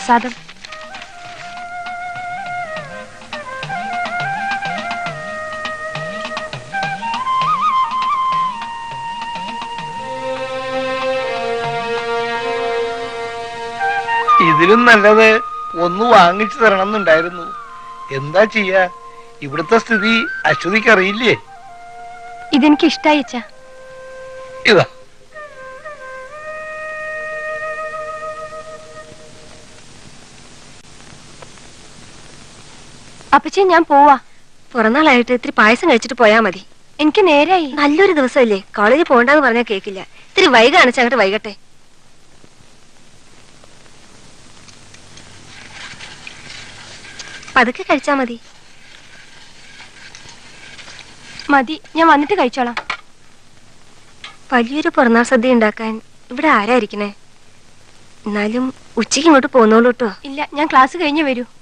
പ്രസാദം ഇതിലും നല്ലത് ഒന്ന് വാങ്ങിച്ചു തരണം എന്നുണ്ടായിരുന്നു എന്താ ചെയ്യാ ഇവിടുത്തെ സ്ഥിതി അശ്വതിക്ക് അറിയില്ലേ ഇതെനിക്ക് ഇഷ്ടായി അച്ഛാ ഇതാ അപ്പച്ചി ഞാൻ പോവാ പിറന്നാളായിട്ട് ഇത്തിരി പായസം കഴിച്ചിട്ട് പോയാ മതി എനിക്ക് നേരായി നല്ലൊരു ദിവസമല്ലേ കോളേജിൽ പോകണ്ടെന്ന് പറഞ്ഞാൽ കേക്കില്ല ഇത്തിരി വൈകാണിച്ച് അങ്ങോട്ട് വൈകട്ടെ പതുക്കെ കഴിച്ചാ മതി മതി ഞാൻ വന്നിട്ട് കഴിച്ചോളാം വലിയൊരു പിറന്നാൾ സദ്യ ഉണ്ടാക്കാൻ ഇവിടെ ആരായിരിക്കണേ എന്നാലും ഉച്ചയ്ക്ക് ഇങ്ങോട്ട് പോന്നോളൂ കേട്ടോ ഇല്ല ഞാൻ ക്ലാസ് കഴിഞ്ഞേ വരൂ